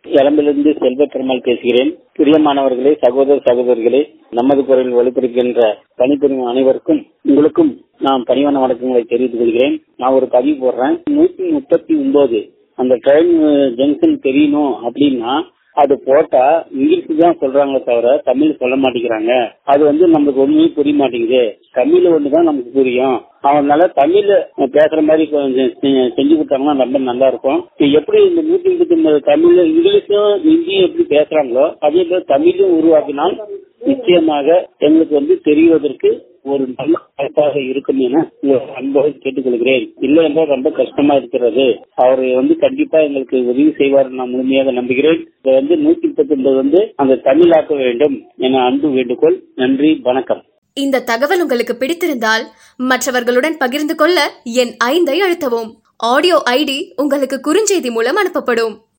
எலம்பிலிருந்து செல்வ பெருமாள் பேசுகிறேன் பிரியமானவர்களே சகோதர சகோதரிகளே நமது குரலில் ஒளிபரப்புகின்ற பணிபுரியும் அனைவருக்கும் உங்களுக்கும் நான் பணிவான வணக்கங்களை தெரிவித்துக் கொள்கிறேன் நான் ஒரு பதிவு போடுறேன் நூத்தி முப்பத்தி ஒன்பது அந்த ட்ரெயின் ஜங்ஷன் தெரியணும் அப்படின்னா அது போட்டா இங்கிலீஷ் தான் சொல்றாங்க தவிர தமிழ் சொல்ல மாட்டேங்கிறாங்க அது வந்து நமக்கு ஒண்ணுமே புரிய மாட்டேங்குது தமிழ் ஒண்ணுதான் நமக்கு புரியும் அதனால தமிழ்ல பேசுற மாதிரி கொஞ்சம் செஞ்சு கொடுத்தாங்கன்னா ரொம்ப நல்லா இருக்கும் எப்படி இந்த நூத்தி முப்பத்தி ஒன்பது தமிழ்ல இங்கிலீஷும் ஹிந்தியும் எப்படி பேசுறாங்களோ அதே போல தமிழும் உருவாக்கினால் நிச்சயமாக எங்களுக்கு வந்து தெரிவதற்கு ஒரு நல்ல வாய்ப்பாக இருக்கும் என அன்போடு கேட்டுக்கொள்கிறேன் இல்லை என்றால் ரொம்ப கஷ்டமா இருக்கிறது அவர் வந்து கண்டிப்பா எங்களுக்கு உதவி செய்வார் நான் முழுமையாக நம்புகிறேன் இதை வந்து நூத்தி முப்பத்தி ஒன்பது வந்து அந்த தமிழாக்க வேண்டும் என அன்பு வேண்டுகோள் நன்றி வணக்கம் இந்த தகவல் உங்களுக்கு பிடித்திருந்தால் மற்றவர்களுடன் பகிர்ந்து கொள்ள என் ஐந்தை அழுத்தவும் ஆடியோ ஐடி உங்களுக்கு குறுஞ்செய்தி மூலம் அனுப்பப்படும்